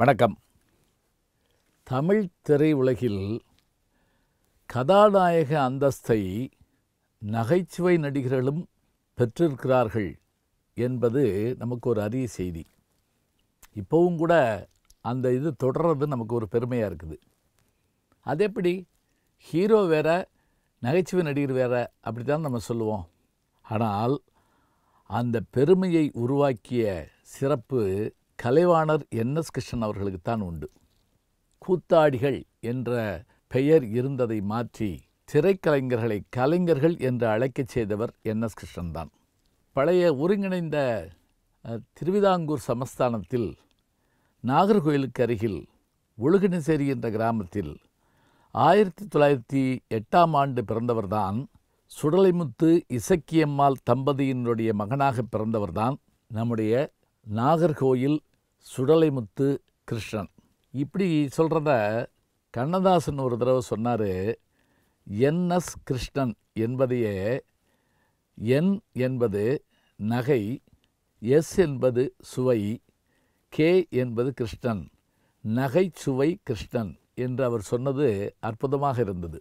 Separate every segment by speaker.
Speaker 1: வணக்கம் தமிழ் திரையுலகில் கதாநாயக அந்தஸ்தை நகைச்சுவை நடிகர்களும் பெற்றிருக்கிறார்கள் என்பது நமக்கு ஒரு அரிய செய்தி இப்போவும் கூட அந்த இது தொடர்றது நமக்கு ஒரு பெருமையாக இருக்குது அது எப்படி ஹீரோ வேற நகைச்சுவை நடிகர் வேற அப்படி தான் நம்ம சொல்லுவோம் ஆனால் அந்த பெருமையை உருவாக்கிய சிறப்பு கலைவாணர் என்எஸ் கிருஷ்ணன் அவர்களுக்குத்தான் உண்டு கூத்தாடிகள் என்ற பெயர் இருந்ததை மாற்றி திரைக்கலைஞர்களை கலைஞர்கள் என்று அழைக்கச் செய்தவர் என்எஸ் கிருஷ்ணன் தான் பழைய ஒருங்கிணைந்த அஹ், திருவிதாங்கூர் சமஸ்தானத்தில் நாகர்கோயிலுக்கு அருகில் ஒழுகினசேரி என்ற கிராமத்தில் ஆயிரத்தி தொள்ளாயிரத்தி எட்டாம் ஆண்டு பிறந்தவர்தான் சுடலைமுத்து இசக்கியம்மாள் தம்பதியினுடைய மகனாக பிறந்தவர்தான் நம்முடைய நாகர்கோயில் சுடலைமுத்து கிருஷ்ணன் இப்படி சொல்கிறத கண்ணதாசன் ஒரு தடவை சொன்னார் என்எஸ் கிருஷ்ணன் என்பதையே என் என்பது நகை எஸ் என்பது சுவை கே என்பது கிருஷ்ணன் நகைச்சுவை கிருஷ்ணன் என்று அவர் சொன்னது அற்புதமாக இருந்தது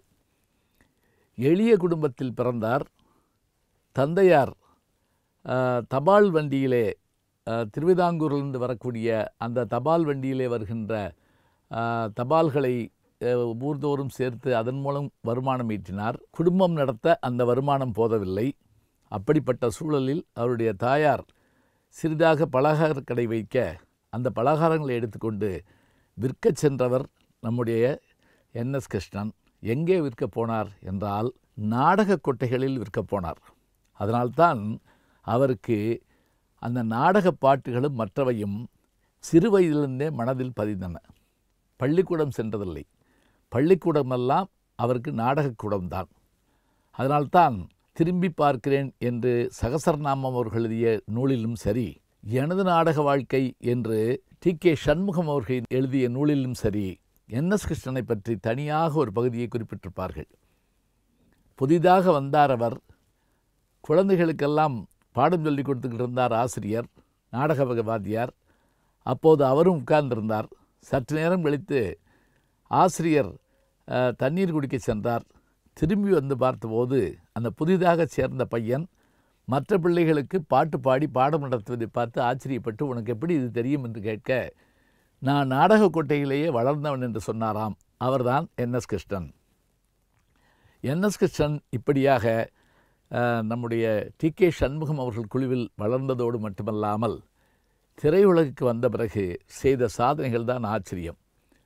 Speaker 1: எளிய குடும்பத்தில் பிறந்தார் தந்தையார் ஆஹ், தபால் வண்டியிலே ஆஹ், திருவிதாங்கூரிலிருந்து வரக்கூடிய அந்த தபால் வண்டியிலே வருகின்ற ஆஹ், தபால்களை ஆஹ், ஊர்தோறும் சேர்த்து அதன் மூலம் வருமானம் ஈட்டினார் குடும்பம் நடத்த அந்த வருமானம் போதவில்லை அப்படிப்பட்ட சூழலில் அவருடைய தாயார் சிறிதாக பலகார கடை வைக்க அந்த பலகாரங்களை எடுத்துக்கொண்டு விற்கச் சென்றவர் நம்முடைய என்எஸ் கிருஷ்ணன் எங்கே விற்கப் போனார் என்றால் நாடக கொட்டைகளில் விற்கப் போனார் அதனால்தான் அவருக்கு அந்த நாடக பாட்டுகளும் மற்றவையும் சிறு வயதிலிருந்தே மனதில் பதிந்தன பள்ளிக்கூடம் சென்றதில்லை பள்ளிக்கூடமெல்லாம் அவருக்கு நாடகக்கூடம்தான் அதனால்தான் திரும்பி பார்க்கிறேன் என்று சகசரநாமம் அவர்கள் எழுதிய நூலிலும் சரி எனது நாடக வாழ்க்கை என்று டி கே சண்முகம் அவர்கள் எழுதிய நூலிலும் சரி என்எஸ் கிருஷ்ணனை பற்றி தனியாக ஒரு பகுதியை குறிப்பிட்டிருப்பார்கள் புதிதாக வந்தார் அவர் குழந்தைகளுக்கெல்லாம் பாடம் சொல்லி கொடுத்துக்கிட்டு இருந்தார் ஆசிரியர் நாடக வாத்தியார் அப்போது அவரும் உட்கார்ந்திருந்தார் சற்று நேரம் கழித்து ஆசிரியர் அஹ், தண்ணீர் குடிக்க சென்றார் திரும்பி வந்து பார்த்தபோது அந்த புதிதாக சேர்ந்த பையன் மற்ற பிள்ளைகளுக்கு பாட்டு பாடி பாடம் நடத்துவதை பார்த்து ஆச்சரியப்பட்டு உனக்கு எப்படி இது தெரியும் என்று கேட்க நான் நாடக கோட்டையிலேயே வளர்ந்தவன் என்று சொன்னாராம் அவர்தான் என்எஸ் கிருஷ்ணன் என்எஸ் கிருஷ்ணன் இப்படியாக அஹ், நம்முடைய டி கே சண்முகம் அவர்கள் குழுவில் வளர்ந்ததோடு மட்டுமல்லாமல் திரையுலகுக்கு வந்த பிறகு செய்த சாதனைகள் தான் ஆச்சரியம்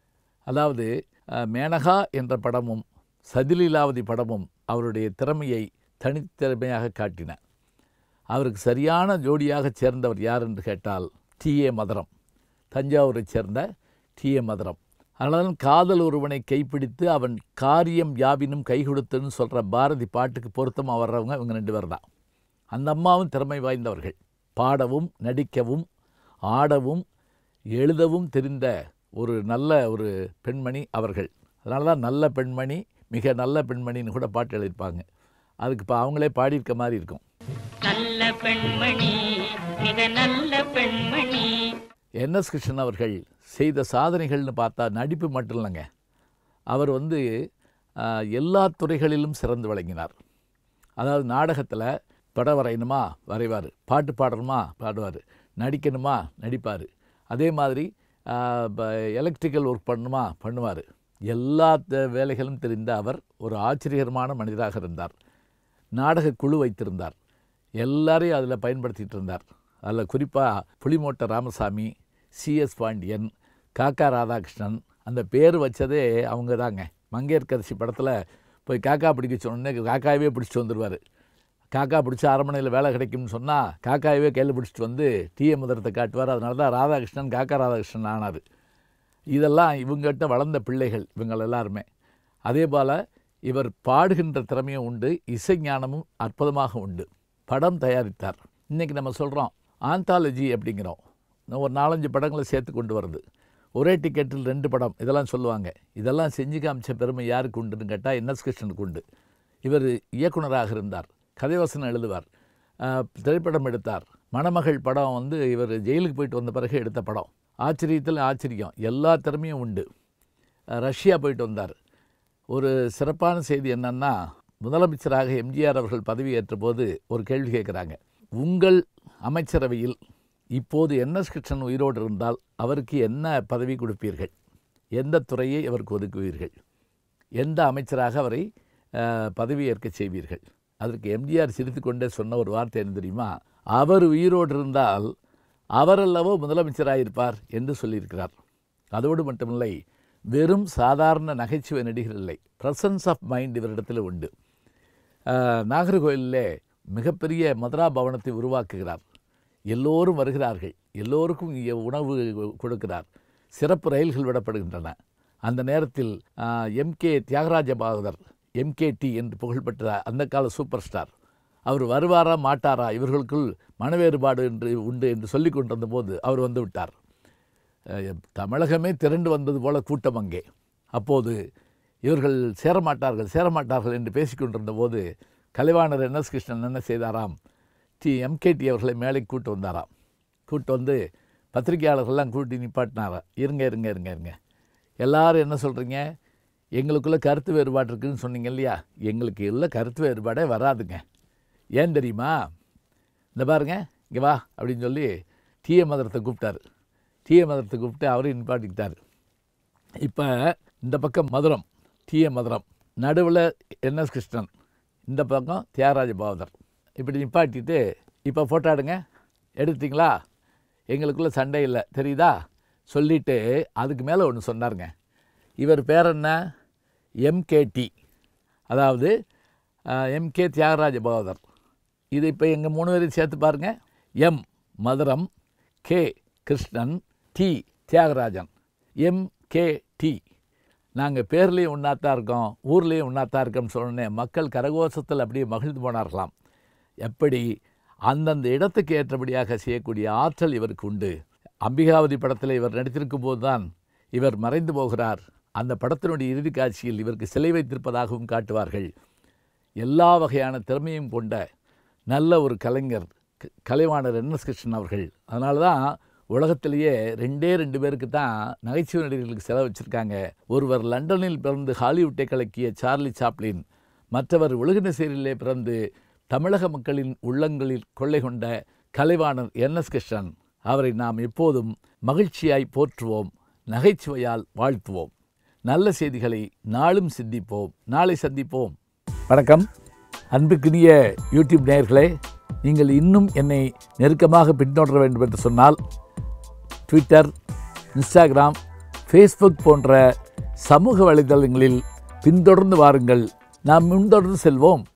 Speaker 1: அதாவது அஹ், மேனகா என்ற படமும் சதிலீலாவதி படமும் அவருடைய திறமையை தனித்திறமையாக காட்டின அவருக்கு சரியான ஜோடியாகச் சேர்ந்தவர் யார் என்று கேட்டால் டி ஏ மதுரம் தஞ்சாவூரைச் சேர்ந்த டி ஏ மதுரம் அதனால் காதல் ஒருவனை கைப்பிடித்து அவன் காரியம் யாவினும் கை கொடுத்துன்னு சொல்கிற பாரதி பாட்டுக்கு பொருத்தமாக வர்றவங்க இவங்க ரெண்டு பேர் தான் அந்த அம்மாவும் திறமை வாய்ந்தவர்கள் பாடவும் நடிக்கவும் ஆடவும் எழுதவும் தெரிந்த ஒரு நல்ல ஒரு பெண்மணி அவர்கள் அதனால தான் நல்ல பெண்மணி மிக நல்ல பெண்மணின்னு கூட பாட்டு எழுதியிருப்பாங்க அதுக்கு இப்போ அவங்களே பாடியிருக்க மாதிரி இருக்கும்
Speaker 2: நல்ல பெண்மணி மிக நல்ல பெண்மணி
Speaker 1: என்எஸ் கிருஷ்ணன் அவர்கள் செய்த சாதனைகள்னு பார்த்தா நடிப்பு மட்டும் இல்லைங்க அவர் வந்து ஆஹ், எல்லா துறைகளிலும் சிறந்து விளங்கினார் அதாவது நாடகத்தில் படம் வரையணுமா வரைவார் பாட்டு பாடணுமா பாடுவார் நடிக்கணுமா நடிப்பார் அதே மாதிரி எலக்ட்ரிக்கல் ஒர்க் பண்ணணுமா பண்ணுவார் எல்லா த- வேலைகளும் தெரிந்த அவர் ஒரு ஆச்சரியகரமான மனிதராக இருந்தார் நாடக குழு வைத்திருந்தார் எல்லாரையும் அதில் பயன்படுத்திட்டு இருந்தார் அதில் குறிப்பாக புலிமோட்ட ராமசாமி சிஎஸ் பாண்டியன் காக்கா ராதாகிருஷ்ணன் அந்த பேர் வச்சதே அவங்க தாங்க மங்கையர்கரசி படத்தில் போய் காக்கா பிடிக்க சொன்னே காக்காயவே பிடிச்சிட்டு வந்துடுவார் காக்கா பிடிச்சி அரண்மனையில் வேலை கிடைக்கும்னு சொன்னால் காக்காயவே கையில் பிடிச்சிட்டு வந்து டிஎ முதரத்தை காட்டுவார் அதனால தான் ராதாகிருஷ்ணன் காக்கா ராதாகிருஷ்ணன் ஆனார் இதெல்லாம் இவங்ககிட்ட வளர்ந்த பிள்ளைகள் இவங்கள் எல்லாருமே அதே போல் இவர் பாடுகின்ற திறமையும் உண்டு இசை ஞானமும் அற்புதமாக உண்டு படம் தயாரித்தார் இன்றைக்கி நம்ம சொல்கிறோம் ஆந்தாலஜி அப்படிங்கிறோம் இன்னும் ஒரு நாலஞ்சு படங்களை சேர்த்து கொண்டு வருது ஒரே டிக்கெட்டில் ரெண்டு படம் இதெல்லாம் சொல்லுவாங்க இதெல்லாம் செஞ்சு காமிச்ச பெருமை யாருக்கு உண்டுன்னு கேட்டால் என்எஸ் கிருஷ்ணனுக்கு உண்டு இவர் இயக்குனராக இருந்தார் கதைவசனம் எழுதுவார் ஆஹ், திரைப்படம் எடுத்தார் மணமகள் படம் வந்து இவர் ஜெயிலுக்கு போயிட்டு வந்த பிறகு எடுத்த படம் ஆச்சரியத்தில் ஆச்சரியம் எல்லா திறமையும் உண்டு அஹ் ரஷ்யா போயிட்டு வந்தார் ஒரு சிறப்பான செய்தி என்னன்னா முதலமைச்சராக எம்ஜிஆர் அவர்கள் பதவியேற்ற போது ஒரு கேள்வி கேட்குறாங்க உங்கள் அமைச்சரவையில் இப்போது என்எஸ் கிருஷ்ணன் உயிரோடு இருந்தால் அவருக்கு என்ன பதவி கொடுப்பீர்கள் எந்த துறையை அவருக்கு ஒதுக்குவீர்கள் எந்த அமைச்சராக அவரை அஹ், பதவியேற்க செய்வீர்கள் அதற்கு எம்ஜிஆர் சிரித்துக்கொண்டே சொன்ன ஒரு வார்த்தை என்ன தெரியுமா அவர் உயிரோடு இருந்தால் அவரல்லவோ முதலமைச்சராயிருப்பார் என்று சொல்லியிருக்கிறார் அதோடு மட்டுமில்லை வெறும் சாதாரண நகைச்சுவை நடிகர் இல்லை ப்ரசன்ஸ் ஆஃப் மைண்ட் இவரிடத்தில் உண்டு அஹ், நாகர்கோயிலிலே மிகப்பெரிய மதுரா பவனத்தை உருவாக்குகிறார் எல்லோரும் வருகிறார்கள் எல்லோருக்கும் இங்கே உணவு கொடுக்கிறார் சிறப்பு ரயில்கள் விடப்படுகின்றன அந்த நேரத்தில் எம்கே தியாகராஜ பாகவதர் எம்கேடி என்று புகழ்பெற்ற அந்த கால சூப்பர் ஸ்டார் அவர் வருவாரா மாட்டாரா இவர்களுக்குள் மன வேறுபாடு என்று உண்டு என்று சொல்லிக் கொண்டிருந்த போது அவர் வந்து விட்டார் அஹ், தமிழகமே திரண்டு வந்தது போல கூட்டம் அங்கே அப்போது இவர்கள் சேரமாட்டார்கள் சேரமாட்டார்கள் என்று பேசிக்கொண்டிருந்த போது கலைவாணர் என்எஸ் கிருஷ்ணன் என்ன செய்தாராம் டி எம்கேடி அவர்களை மேலே கூட்டு வந்தாராம் கூட்டு வந்து பத்திரிகையாளர்கள்லாம் கூட்டி நிப்பாட்டினாரா இருங்க இருங்க இருங்க இருங்க எல்லாரும் என்ன சொல்கிறீங்க எங்களுக்குள்ள கருத்து வேறுபாடு இருக்குன்னு சொன்னீங்க இல்லையா எங்களுக்கு இல்லை கருத்து வேறுபாடே வராதுங்க ஏன் தெரியுமா இந்த பாருங்க இங்கே வா அப்படின்னு சொல்லி டிஏ மதுரத்தை கூப்பிட்டாரு டிஏ மதுரத்தை கூப்பிட்டு அவரையும் நிப்பாட்டிக்கிட்டார் இப்போ இந்த பக்கம் மதுரம் டிஏ மதுரம் நடுவில் என்எஸ் கிருஷ்ணன் இந்த பக்கம் தியாகராஜ பாவதர் இப்படி நிப்பாட்டிட்டு இப்போ ஃபோட்டோ எடுங்க எடுத்தீங்களா எங்களுக்குள்ள சண்டை இல்லை தெரியுதா சொல்லிட்டு அதுக்கு மேலே ஒன்று சொன்னாருங்க இவர் பேர் என்ன எம்கேடி அதாவது எம்கே தியாகராஜ பாவதர் இது இப்போ எங்கள் மூணு பேரையும் சேர்த்து பாருங்க M Mathuram K Krishnan T Thiyagarajan M K T நாங்கள் பேர்லேயும் ஒன்றாத்தான் இருக்கோம் ஊர்லேயும் ஒன்றாத்தான் இருக்கோம்னு சொன்னோன்னே மக்கள் கரகோஷத்தில் அப்படியே மகிழ்ந்து போனார்களாம் எப்படி அந்தந்த இடத்துக்கு ஏற்றபடியாக செய்யக்கூடிய ஆற்றல் இவருக்கு உண்டு அம்பிகாவதி படத்தில் இவர் நடித்திருக்கும் போதுதான் இவர் மறைந்து போகிறார் அந்த படத்தினுடைய இறுதி காட்சியில் இவருக்கு சிலை வைத்திருப்பதாகவும் காட்டுவார்கள் எல்லா வகையான திறமையும் கொண்ட நல்ல ஒரு கலைஞர் க- கலைவாணர் என் எஸ் கிருஷ்ணன் அவர்கள் அதனால தான் உலகத்திலேயே ரெண்டே ரெண்டு பேருக்கு தான் நகைச்சுவை நடிகர்களுக்கு செலவு வச்சுருக்காங்க ஒருவர் லண்டனில் பிறந்து ஹாலிவுட்டை கலக்கிய சார்லி சாப்ளின் மற்றவர் உலகின சேரிலே பிறந்து தமிழக மக்களின் உள்ளங்களில் கொள்ளை கொண்ட கலைவாணர் என் எஸ் கிருஷ்ணன் அவரை நாம் எப்போதும் மகிழ்ச்சியாய் போற்றுவோம் நகைச்சுவையால் வாழ்த்துவோம் நல்ல செய்திகளை நாளும் சிந்திப்போம் நாளை சந்திப்போம் வணக்கம் அன்புக்குரிய யூடியூப் நேயர்களே நீங்கள் இன்னும் என்னை நெருக்கமாக பின்தொடர வேண்டும் என்று சொன்னால் ட்விட்டர் இன்ஸ்டாகிராம் ஃபேஸ்புக் போன்ற சமூக வலைதளங்களில் பின்தொடர்ந்து வாருங்கள் நாம் முன்தொடர்ந்து செல்வோம்